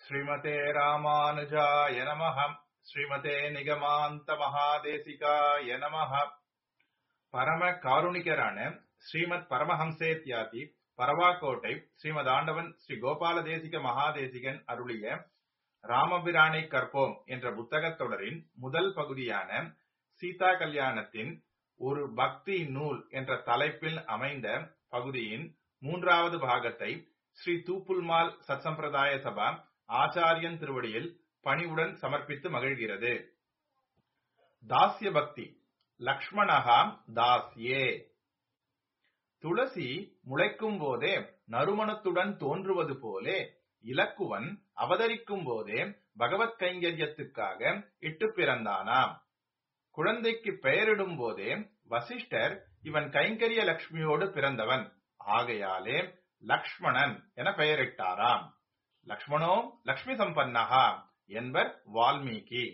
ஸ்ரீமதே ராமானுஜாய நமः ஸ்ரீமதே நிகமாந்த மகாதேசிகாய நமः பரம காருணிகரான ஸ்ரீமத் பரமஹம்சேத்யாதி பரவாக்கோட்டை ஸ்ரீமத் ஆண்டவன் ஸ்ரீ கோபால தேசிக மகாதேசிகன் அருளிய ராமபிரானை கற்போம் என்ற புத்தகத் தொடரின் முதல் பகுதியான சீதா கல்யாணத்தின் ஒரு பக்தி நூல் என்ற தலைப்பில் அமைந்த பகுதியின் மூன்றாவது பாகத்தை ஸ்ரீ தூப்புல்மால் சத்சம்பிரதாய சபா ஆச்சாரியன் திருவடியில் பணிவுடன் சமர்ப்பித்து மகிழ்கிறது தாஸ்ய பக்தி லக்ஷ்மணகா தாஸ்யே துளசி முளைக்கும் போதே நறுமணத்துடன் தோன்றுவது போலே இலக்குவன் அவதரிக்கும் போதே பகவத் கைங்கரியத்துக்காக இட்டு பிறந்தானாம் குழந்தைக்கு பெயரிடும் போதே வசிஷ்டர் இவன் கைங்கரிய லட்சுமியோடு பிறந்தவன் ஆகையாலே லக்ஷ்மணன் என பெயரிட்டாராம் லக்ஷ்மணோ லக்ஷ்மி சம்பன்னகா என்பர் வால்மீகி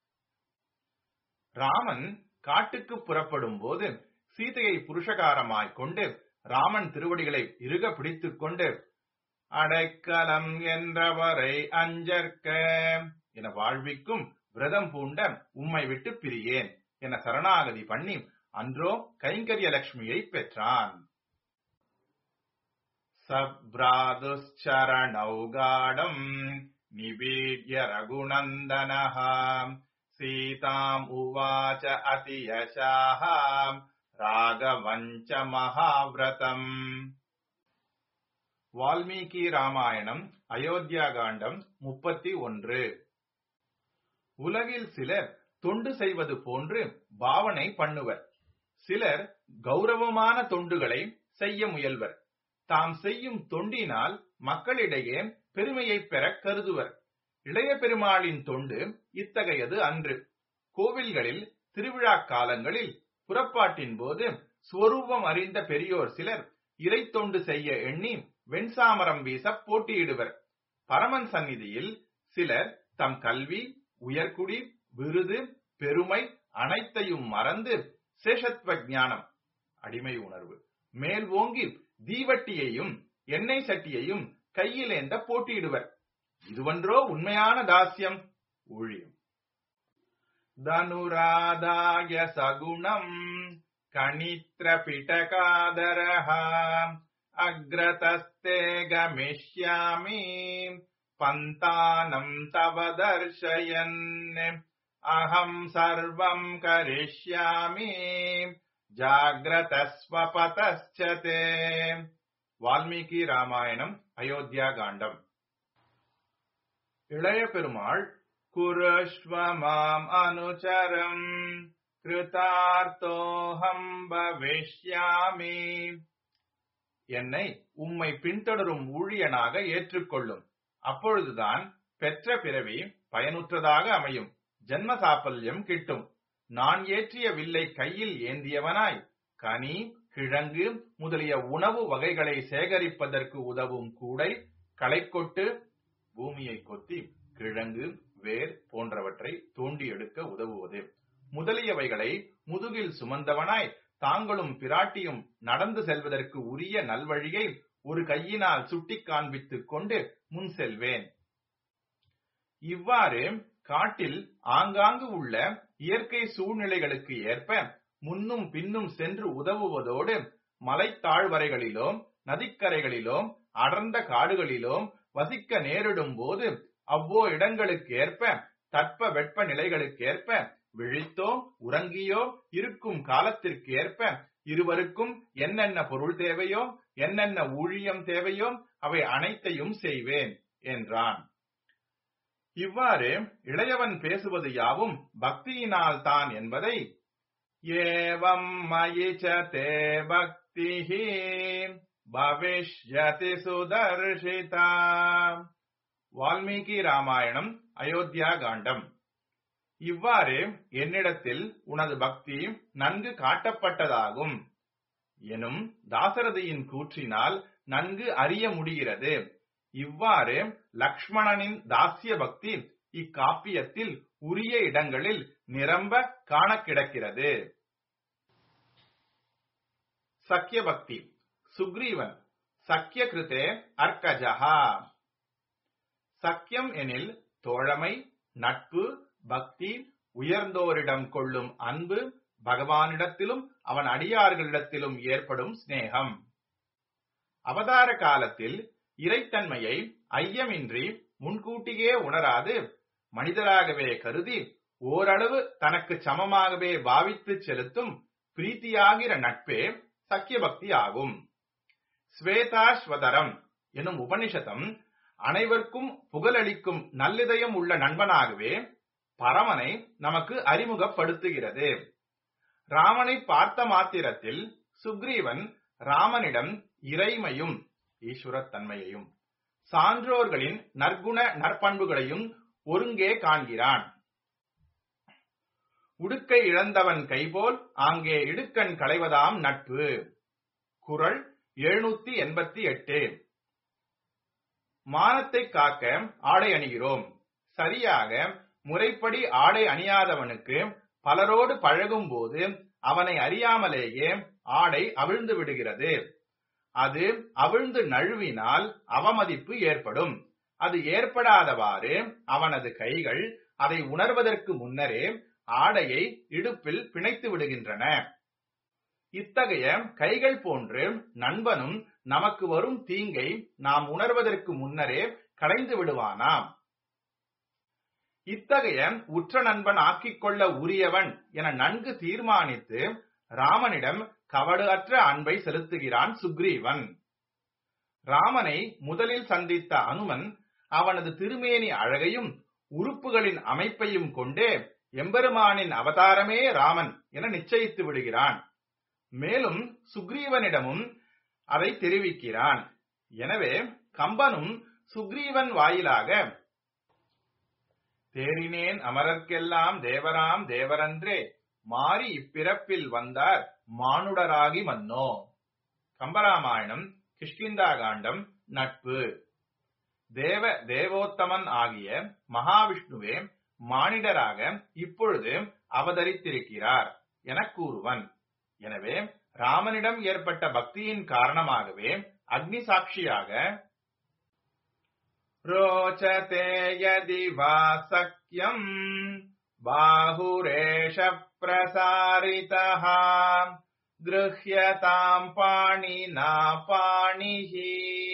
ராமன் காட்டுக்கு புறப்படும் போது சீதையை புருஷகாரமாய் கொண்டு ராமன் திருவடிகளை இறுக பிடித்துக் கொண்டு அடைக்கலம் என்றவரை அஞ்சற்க என வாழ்விக்கும் விரதம் பூண்ட உம்மை விட்டு பிரியேன் என சரணாகதி பண்ணி அன்றோ கைங்கரிய லட்சுமியை பெற்றான் சப்ராதுச்சரணௌகாடம் நிபீட்ய ரகுநந்தனः சீதாம் உவாச்ச அதியசாः ராகவஞ்ச மகாவிரதம் வால்மீகி ராமாயணம் அயோத்தியா காண்டம் முப்பத்தி ஒன்று உலகில் சிலர் தொண்டு செய்வது போன்று பாவனை பண்ணுவர் சிலர் கௌரவமான தொண்டுகளை செய்ய முயல்வர் தாம் செய்யும் தொண்டினால் மக்களிடையே பெருமையை பெற கருதுவர் இளைய பெருமாளின் தொண்டு இத்தகையது அன்று கோவில்களில் திருவிழா காலங்களில் புறப்பாட்டின் போது ஸ்வரூபம் அறிந்த பெரியோர் சிலர் இறை தொண்டு செய்ய எண்ணி வெண்சாமரம் வீச போட்டியிடுவர் பரமன் சந்நிதியில் சிலர் தம் கல்வி உயர்குடி விருது பெருமை அனைத்தையும் மறந்து சேஷத்வ ஞானம் அடிமை உணர்வு மேல் ஓங்கி தீவட்டியையும் எண்ணெய் சட்டியையும் கையிலேந்த போட்டியிடுவர் இதுவன்றோ உண்மையான தாஸ்யம் ஊழியம் தனுராதாய சகுணம் கணித்ர பிடகாதரஹ அக்ரதஸ்தே கமிஷ்யாமி பந்தானம் தவ தர்ஷயன் அகம் சர்வம் கரிஷ்யாமி ஜாகிரதஸ்வபதச்சதே வால்மீகி ராமாயணம் அயோத்தியா காண்டம் இளைய பெருமாள் குருஷ்வ மாம் அனுச்சரம் கிருதார்த்தோஹம் பவிஷ்யாமி என்னை உம்மை பின்தொடரும் ஊழியனாக ஏற்றுக்கொள்ளும் அப்பொழுதுதான் பெற்ற பிறவி பயனுற்றதாக அமையும் ஜன்ம சாப்பல்யம் கிட்டும் நான் ஏற்றிய வில்லை கையில் ஏந்தியவனாய் கனி கிழங்கு முதலிய உணவு வகைகளை சேகரிப்பதற்கு உதவும் கூடை களைக்கொட்டு பூமியை கொத்தி கிழங்கு வேர் போன்றவற்றை தோண்டி எடுக்க உதவுவது முதலியவைகளை முதுகில் சுமந்தவனாய் தாங்களும் பிராட்டியும் நடந்து செல்வதற்கு உரிய நல்வழியை ஒரு கையினால் சுட்டி காண்பித்துக் கொண்டு முன் செல்வேன் இவ்வாறு காட்டில் ஆங்காங்கு உள்ள இயற்கை சூழ்நிலைகளுக்கு ஏற்ப முன்னும் பின்னும் சென்று உதவுவதோடு மலைத்தாழ்வரைகளிலும் நதிக்கரைகளிலும் அடர்ந்த காடுகளிலும் வசிக்க நேரிடும் போது அவ்வோ இடங்களுக்கு ஏற்ப தட்ப வெப்ப நிலைகளுக்கேற்ப விழித்தோ உறங்கியோ இருக்கும் காலத்திற்கு ஏற்ப இருவருக்கும் என்னென்ன பொருள் தேவையோ என்னென்ன ஊழியம் தேவையோ அவை அனைத்தையும் செய்வேன் என்றான் இவ்வாறு இளையவன் பேசுவது யாவும் பக்தியினால் தான் என்பதை ஏவம் மயிச்சதே பக்தி பவிஷ்யதி சுதர்ஷிதா வால்மீகி ராமாயணம் அயோத்தியா காண்டம் இவ்வாறு என்னிடத்தில் உனது பக்தி நன்கு காட்டப்பட்டதாகும் எனும் தாசரதியின் கூற்றினால் நன்கு அறிய முடிகிறது இவ்வாறு லக்ஷ்மணனின் தாசிய பக்தி இக்காப்பியத்தில் உரிய இடங்களில் நிரம்ப காண கிடக்கிறது சக்கிய பக்தி சுக்ரீவன் சக்கிய கிருதே அர்க்கஜகா சக்கியம் எனில் தோழமை நட்பு பக்தி உயர்ந்தோரிடம் கொள்ளும் அன்பு பகவானிடத்திலும் அவன் அடியார்களிடத்திலும் ஏற்படும் சிநேகம் அவதார காலத்தில் இறைத்தன்மையை ஐயமின்றி முன்கூட்டியே உணராது மனிதராகவே கருதி ஓரளவு தனக்கு சமமாகவே பாவித்து செலுத்தும் பிரீத்தியாகிற நட்பே சக்கிய பக்தி ஆகும் ஸ்வேதாஸ்வதரம் எனும் உபனிஷதம் அனைவருக்கும் புகழளிக்கும் நல்லிதயம் உள்ள நண்பனாகவே பரமனை நமக்கு அறிமுகப்படுத்துகிறது ராமனை பார்த்த மாத்திரத்தில் சுக்ரீவன் ராமனிடம் இறைமையும் ஈஸ்வரத்தன்மையையும் சான்றோர்களின் நற்குண நற்பண்புகளையும் ஒருங்கே காண்கிறான் உடுக்கை இழந்தவன் கைபோல் ஆங்கே இடுக்கண் களைவதாம் நட்பு குரல் எழுநூத்தி எண்பத்தி எட்டு மானத்தை காக்க ஆடை அணிகிறோம் சரியாக முறைப்படி ஆடை அணியாதவனுக்கு பலரோடு பழகும் போது அவனை அறியாமலேயே ஆடை அவிழ்ந்து விடுகிறது அது அவிழ்ந்து நழுவினால் அவமதிப்பு ஏற்படும் அது ஏற்படாதவாறு அவனது கைகள் அதை உணர்வதற்கு முன்னரே ஆடையை இடுப்பில் பிணைத்து விடுகின்றன இத்தகைய கைகள் போன்று நண்பனும் நமக்கு வரும் தீங்கை நாம் உணர்வதற்கு முன்னரே களைந்து விடுவானாம் இத்தகைய உற்ற நண்பன் ஆக்கிக் கொள்ள உரியவன் என நன்கு தீர்மானித்து ராமனிடம் கவடு அற்ற அன்பை செலுத்துகிறான் சுக்ரீவன் ராமனை முதலில் சந்தித்த அனுமன் அவனது திருமேனி அழகையும் உறுப்புகளின் அமைப்பையும் கொண்டே எம்பெருமானின் அவதாரமே ராமன் என நிச்சயித்து விடுகிறான் மேலும் சுக்ரீவனிடமும் அதை தெரிவிக்கிறான் எனவே கம்பனும் சுக்ரீவன் வாயிலாக தேறினேன் அமரர்க்கெல்லாம் தேவராம் தேவரன்றே மாறி இப்பிறப்பில் வந்தார் மானுடராகி மன்னோ கம்பராமாயணம் கிஷ்கிந்தா காண்டம் நட்பு தேவ தேவோத்தமன் ஆகிய மகாவிஷ்ணுவே மானிடராக இப்பொழுது அவதரித்திருக்கிறார் என கூறுவன் எனவே ராமனிடம் ஏற்பட்ட பக்தியின் காரணமாகவே அக்னி சாட்சியாக ரோச்சதே யதி வா சக்கியம் பாகுரேஷ பிரசாரிதः கிருஹ்யதாம் பாணினா பாணிஹி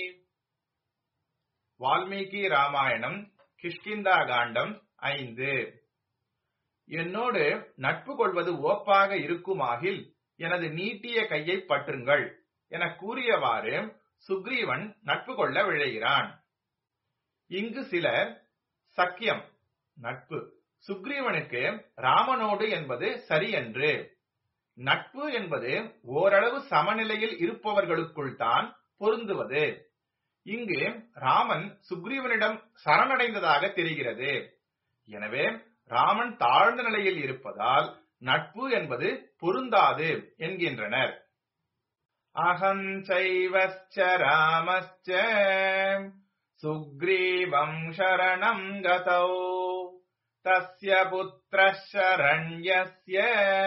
வால்மீகி ராமாயணம் கிஷ்கிந்தா காண்டம் ஐந்து என்னோடு நட்பு கொள்வது ஓப்பாக இருக்குமாகில் எனது நீட்டிய கையை பற்றுங்கள் என கூறியவாறு சுக்ரீவன் நட்பு கொள்ள விழைகிறான் இங்கு சிலர் சக்கியம் நட்பு சுக்ரீவனுக்கு ராமனோடு என்பது சரியன்று நட்பு என்பது ஓரளவு சமநிலையில் இருப்பவர்களுக்குள் தான் பொருந்துவது இங்கு ராமன் சுக்ரீவனிடம் சரணடைந்ததாக தெரிகிறது எனவே ராமன் தாழ்ந்த நிலையில் இருப்பதால் நட்பு என்பது பொருந்தாது என்கின்றனர் அகம் சைவஸ்ச ராமஸ்ச சுக்ரீவம் சரணம் கதௌ தஸ்ய புத்திர சரண்யஸ்ய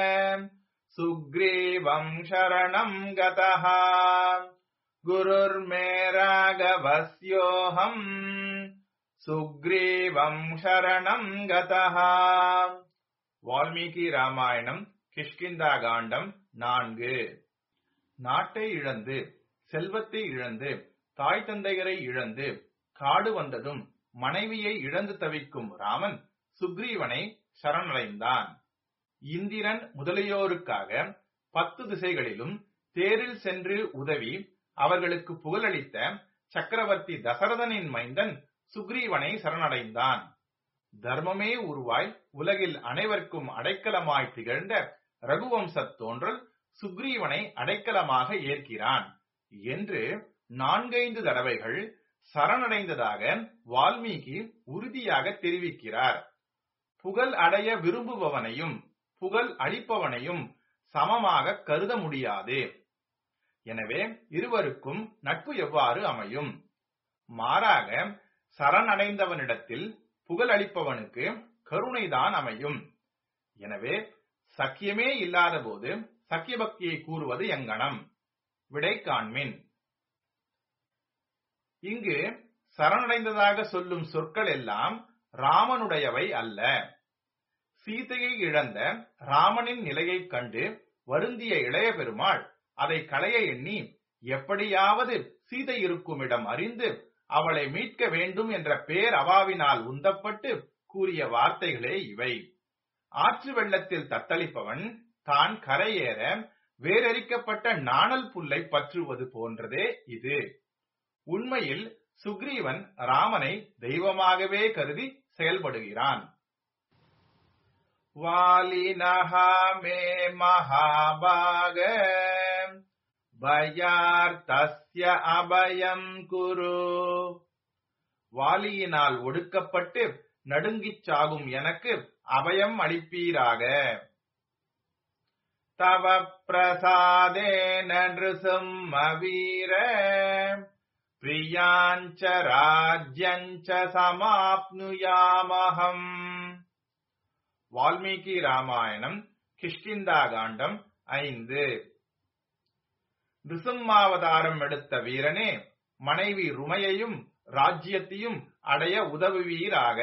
சுக்ரீவம் சரணம் கதः குருர்மே ராகவஸ்யோஹம் சுக்ரீவம் சரணம் கதः வால்மீகி ராமாயணம் கிஷ்கிந்தா காண்டம் நான்கு நாட்டை இழந்து செல்வத்தை இழந்து தாய் தந்தையரை இழந்து காடு வந்ததும் மனைவியை இழந்து தவிக்கும் ராமன் சுக்ரீவனை சரணடைந்தான் இந்திரன் முதலியோருக்காக பத்து திசைகளிலும் தேரில் சென்று உதவி அவர்களுக்கு புகழளித்த சக்கரவர்த்தி தசரதனின் மைந்தன் சுக்ரீவனை சரணடைந்தான் தர்மமே உருவாய் உலகில் அனைவருக்கும் அடைக்கலமாய் திகழ்ந்த ரகுவம்சத் தோன்றல் சுக்ரீவனை அடைக்கலமாக ஏற்கிறான் என்று நான்கைந்து தடவைகள் சரணடைந்ததாக வால்மீகி உறுதியாக தெரிவிக்கிறார் புகழ் அடைய விரும்புபவனையும் புகழ் அளிப்பவனையும் சமமாக கருத முடியாது எனவே இருவருக்கும் நட்பு எவ்வாறு அமையும் மாறாக சரணடைந்தவனிடத்தில் புகழ் அளிப்பவனுக்கு கருணைதான் அமையும் எனவே சக்கியமே இல்லாத போது சக்கிய பக்தியை கூறுவது எங்கனம் விடை காண்மின் இங்கு சரணடைந்ததாக சொல்லும் சொற்கள் எல்லாம் ராமனுடையவை அல்ல சீதையை இழந்த ராமனின் நிலையைக் கண்டு வருந்திய இளைய பெருமாள் அதை களைய எண்ணி எப்படியாவது சீதை இருக்குமிடம் அறிந்து அவளை மீட்க வேண்டும் என்ற பேர் அவாவினால் உந்தப்பட்டு கூறிய வார்த்தைகளே இவை ஆற்று வெள்ளத்தில் தத்தளிப்பவன் தான் கரையேற வேரரிக்கப்பட்ட நாணல் புல்லை பற்றுவது போன்றதே இது உண்மையில் சுக்ரீவன் ராமனை தெய்வமாகவே கருதி செயல்படுகிறான் வாலினஹா மே மகாபாக பயார்த்தஸ்ய அபயம் குரு வாலியினால் ஒடுக்கப்பட்டு நடுங்கிச் சாகும் எனக்கு அபயம் அளிப்பீராக தவ பிரசாதேன நிருசிம்ம வீர பிரியாஞ்ச ராஜ்யஞ்ச சமாப்னுயாமகம் வால்மீகி ராமாயணம் கிஷ்கிந்தா காண்டம் ஐந்து நிருசிம்மாவதாரம் எடுத்த வீரனே மனைவி ருமையையும் ராஜ்யத்தையும் அடைய உதவுவீராக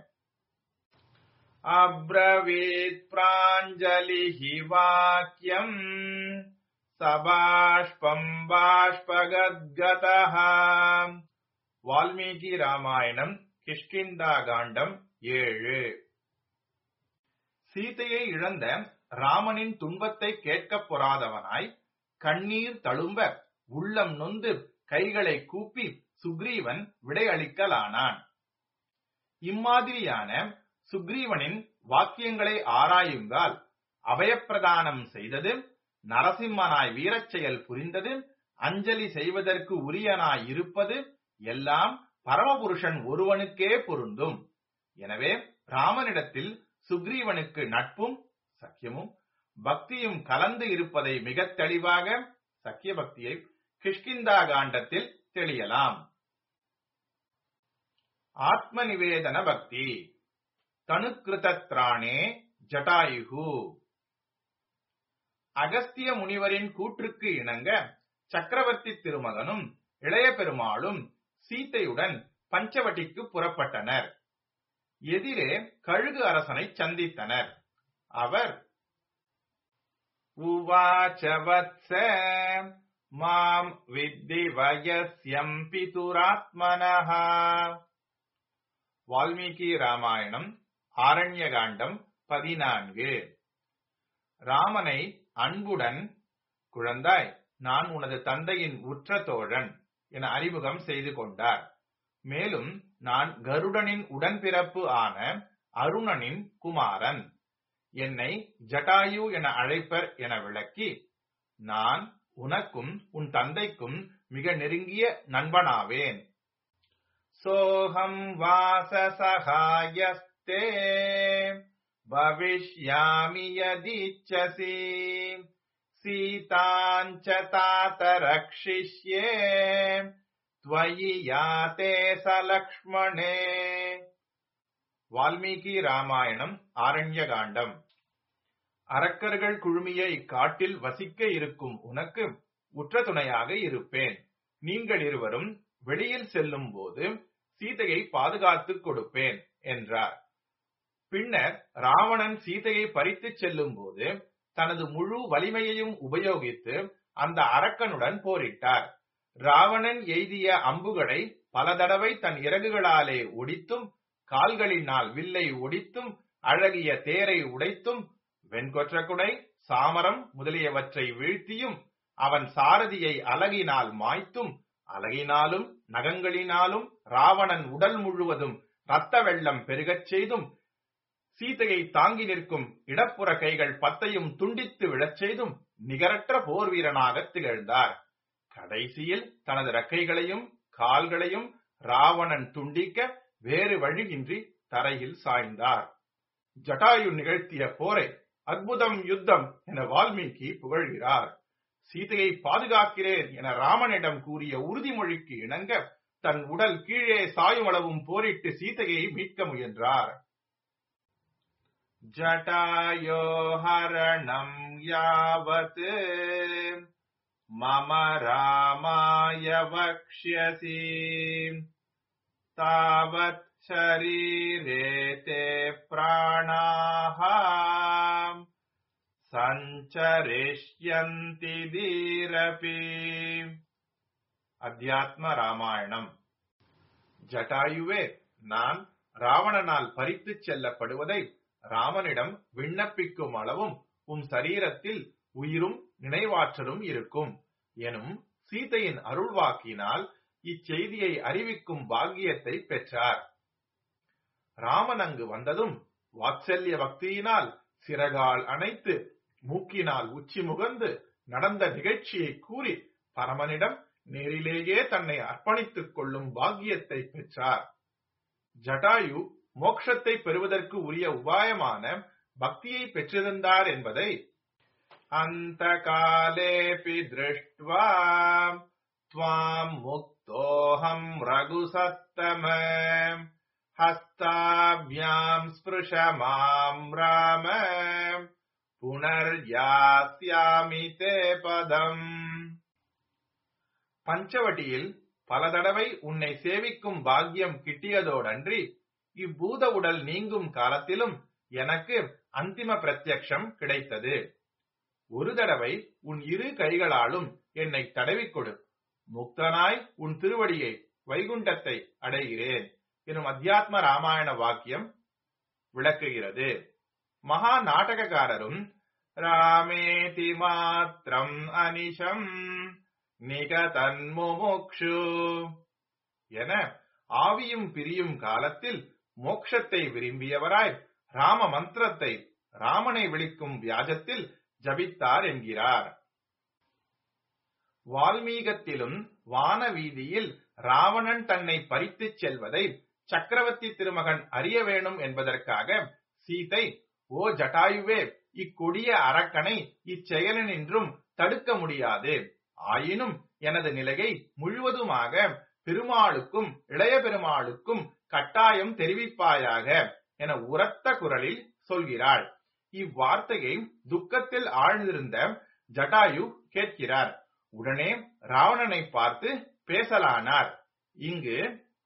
அப்ரவீத் பிராஞ்சலிஹி வாக்கியம் சபாஷ்பம் பாஷ்பகத்கதः வால்மீகி ராமாயணம் கிஷ்கிந்தா காண்டம் ஏழு சீதையை இழந்த ராமனின் துன்பத்தை கேட்கப் பொறாதவனாய் கண்ணீர் தழும்ப உள்ளம் நொந்து கைகளை கூப்பி சுக்ரீவன் விடையளிக்கலானான் இம்மாதிரியான சுக்ரீவனின் வாக்கியங்களை ஆராயுங்கால் அபயப்பிரதானம் செய்தது நரசிம்மனாய் வீரச் செயல் புரிந்தது அஞ்சலி செய்வதற்கு உரியனாய் இருப்பது எல்லாம் பரமபுருஷன் ஒருவனுக்கே பொருந்தும் எனவே ராமனிடத்தில் சுக்ரீவனுக்கு நட்பும் சக்கியமும் பக்தியும் கலந்து இருப்பதை மிகத் தெளிவாக சக்கிய பக்தியை கிஷ்கிந்தா காண்டத்தில் தெளியலாம் ஆத்ம நிவேதன பக்தி தனுக்கிருதத்ராணே ஜட்டாயுகு அகஸ்திய முனிவரின் கூற்றுக்கு இணங்க சக்கரவர்த்தி திருமகனும் இளைய பெருமாளும் சீத்தையுடன் பஞ்சவட்டிக்கு புறப்பட்டனர் எதிரே கழுகு அரசனை சந்தித்தனர் அவர் உவாச்ச வத்ச மாம் வித்தி வயஸ்யம் பிதுராத்மனஹ வால்மீகி ராமாயணம் ஆரண்யகாண்டம் பதினான்கு ராமனை அன்புடன் குழந்தாய் நான் உனது தந்தையின் உற்ற தோழன் என அறிமுகம் செய்து கொண்டார் மேலும் நான் கருடனின் உடன்பிறப்பு ஆன அருணனின் குமாரன் என்னை ஜட்டாயு என அழைப்பர் என விளக்கி நான் உனக்கும் உன் தந்தைக்கும் மிக நெருங்கிய நண்பனாவேன் சோகம் வாசசகாயஸ்தே பவிஷ்யாமி யதிச்சசி சீதாஞ்ச தாத்த ரக்ஷிஷ்யே त्वयि याते சலக்ஷ்மணே வால்மீகி ராமாயணம் ஆரண்யகாண்டம் அரக்கர்கள் குழுமிய இக்காட்டில் வசிக்க இருக்கும் உனக்கு உற்ற துணையாக இருப்பேன் நீங்கள் இருவரும் வெளியில் செல்லும் போது சீதையை பாதுகாத்துக் கொடுப்பேன் என்றார் பின்னர் ராவணன் சீதையை பறித்துச் செல்லும் போது தனது முழு வலிமையையும் உபயோகித்து அந்த அரக்கனுடன் போரிட்டார் ராவணன் எய்திய அம்புகளை பல தடவை தன் இறகுகளாலே ஒடித்தும் கால்களினால் வில்லை ஒடித்தும் அழகிய தேரை உடைத்தும் வெண்கொற்றக்குடை சாமரம் முதலியவற்றை வீழ்த்தியும் அவன் சாரதியை அலகினால் மாய்த்தும் அலகினாலும் நகங்களினாலும் ராவணன் உடல் முழுவதும் இரத்த வெள்ளம் பெருகச் செய்தும் சீதையை தாங்கி நிற்கும் இடப்புற கைகள் பத்தையும் துண்டித்து விழச் செய்தும் நிகரற்ற போர் வீரனாக திகழ்ந்தார் கடைசியில் தனது ரெக்கைகளையும் கால்களையும் ராவணன் துண்டிக்க வேறு வழியின்றி தரையில் சாய்ந்தார் ஜட்டாயு நிகழ்த்திய போரை அற்புதம் யுத்தம் என வால்மீகி புகழ்கிறார் சீதையை பாதுகாக்கிறேன் என ராமனிடம் கூறிய உறுதிமொழிக்கு இணங்க தன் உடல் கீழே சாயும் அளவும் போரிட்டு சீதையை மீட்க முயன்றார் ஜட்டாயோ ஹரணம் யாவத் மம ராமாய வக்ஷ்யசி तावत् शरीरे ते प्राणाः सञ्चरिष्यन्ति धीरपि அத்தியாத்ம ராமாயணம் ஜட்டாயுவே நான் ராவணனால் பறித்துச் செல்லப்படுவதை ராமனிடம் விண்ணப்பிக்கும் அளவும் உம் சரீரத்தில் உயிரும் நினைவாற்றலும் இருக்கும் எனும் சீதையின் அருள்வாக்கினால் இச்செய்தியை அறிவிக்கும் பாக்கியத்தை பெற்றார் ராமன் அங்கு வந்ததும் வாத்சல்ய பக்தியினால் சிறகால் அணைத்து மூக்கினால் உச்சி முகந்து நடந்த நிகழ்ச்சியை கூறி பரமனிடம் நேரிலேயே தன்னை அர்ப்பணித்துக் கொள்ளும் பாக்கியத்தை பெற்றார் ஜட்டாயு மோட்சத்தை பெறுவதற்கு உரிய உபாயமான பக்தியை பெற்றிருந்தார் என்பதை அந்த காலேபி திருஷ்டுவா त्वाम् मुक्तोऽहम् रघुसत्तम हस्ताभ्याम् स्पृश माम् राम புனர்யாஸ்யாமி தே பதம் பஞ்சவட்டியில் பல தடவை உன்னை சேவிக்கும் பாக்கியம் கிட்டியதோடன்றி இப்பூத உடல் நீங்கும் காலத்திலும் எனக்கு அந்திம பிரத்யக்ஷம் கிடைத்தது ஒரு தடவை உன் இரு கைகளாலும் என்னை தடவிக்கொடு முக்தனாய் உன் திருவடியை வைகுண்டத்தை அடைகிறேன் எனும் அத்தியாத்ம ராமாயண வாக்கியம் விளக்குகிறது மகா நாடகக்காரரும் ராமேதி மாத்திரம் அனிஷம் நிகதன்முமுக்ஷு என ஆவியும் பிரியும் காலத்தில் மோட்சத்தை விரும்பியவராய் ராம மந்திரத்தை ராமனை விழிக்கும் வியாஜத்தில் ஜபித்தார் என்கிறார் வால்மீகத்திலும் வான வீதியில் ராவணன் தன்னை பறித்துச் செல்வதை சக்கரவர்த்தி திருமகன் அறிய வேணும் என்பதற்காக சீதை ஓ ஜட்டாயுவே இக்கொடிய அரக்கனை இச்செயலினின்றும் தடுக்க முடியாது ஆயினும் எனது நிலையை முழுவதுமாக பெருமாளுக்கும் இளைய பெருமாளுக்கும் கட்டாயம் தெரிவிப்பாயாக என உரத்த குரலில் சொல்கிறாள் இவ்வார்த்தையை துக்கத்தில் ஆழ்ந்திருந்த ஜட்டாயு கேட்கிறார் உடனே ராவணனை பார்த்து பேசலானார் இங்கு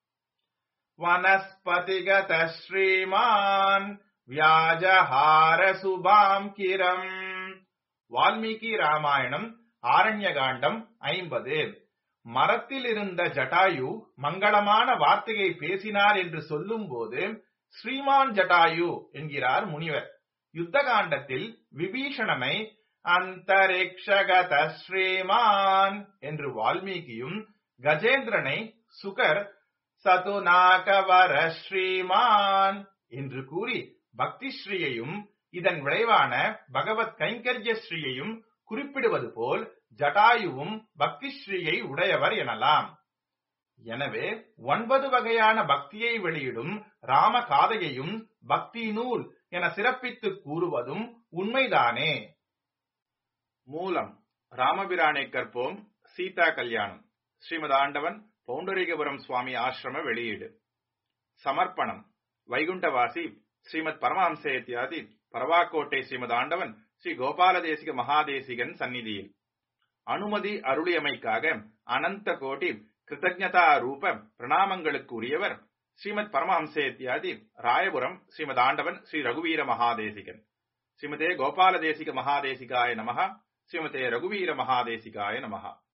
வனஸ்பதிகத ஸ்ரீமான் வியாஜஹார சுபாம் கிரம் வால்மீகி ராமாயணம் ஆரண்யகாண்டம் ஐம்பது மரத்தில் இருந்த ஜட்டாயு மங்களமான வார்த்தையை பேசினார் என்று சொல்லும் போது ஸ்ரீமான் ஜட்டாயு என்கிறார் முனிவர் யுத்த காண்டத்தில் விபீஷணனை அந்தரிக்ஷகத ஸ்ரீமான் என்று வால்மீகியும் கஜேந்திரனை சுகர் சதுநாகவர ஸ்ரீமான் என்று கூறி பக்தி ஸ்ரீயையும் இதன் விளைவான பகவத் கைங்கரிய ஸ்ரீயையும் குறிப்பிடுவது போல் ஜட்டாயுவும் பக்தி ஸ்ரீயை உடையவர் எனலாம் எனவே ஒன்பது வகையான பக்தியை வெளியிடும் ராம காதையையும் பக்தி நூல் என சிறப்பித்து கூறுவதும் உண்மைதானே மூலம் ராமபிரானை கற்போம் சீதா கல்யாணம் ஸ்ரீமத் ஆண்டவன் பௌண்டரிகபுரம் சுவாமி ஆசிரம வெளியீடு சமர்ப்பணம் வைகுண்டவாசி ஸ்ரீமத் பரமஹம்சேத்யாதி பரவாக்கோட்டை ஸ்ரீமத் ஆண்டவன் ஸ்ரீ கோபாலதேசிக மகாதேசிகன் சந்நிதியில் அனுமதி அருளியமைக்காக அனந்த கோட்டி கிருத்தஜதா ரூப பிரணாமங்களுக்கு உரியவர் ஸ்ரீமத் பரமஹம்சேத்யாதி ராயபுரம் ஸ்ரீமத் ஆண்டவன் ஸ்ரீ ரகுவீர மகாதேசிகன் ஸ்ரீமதே கோபாலதேசிக மகாதேசிகாய நமக ஸ்ரீமதே ரகுவீர மகாதேசிகாய நமகா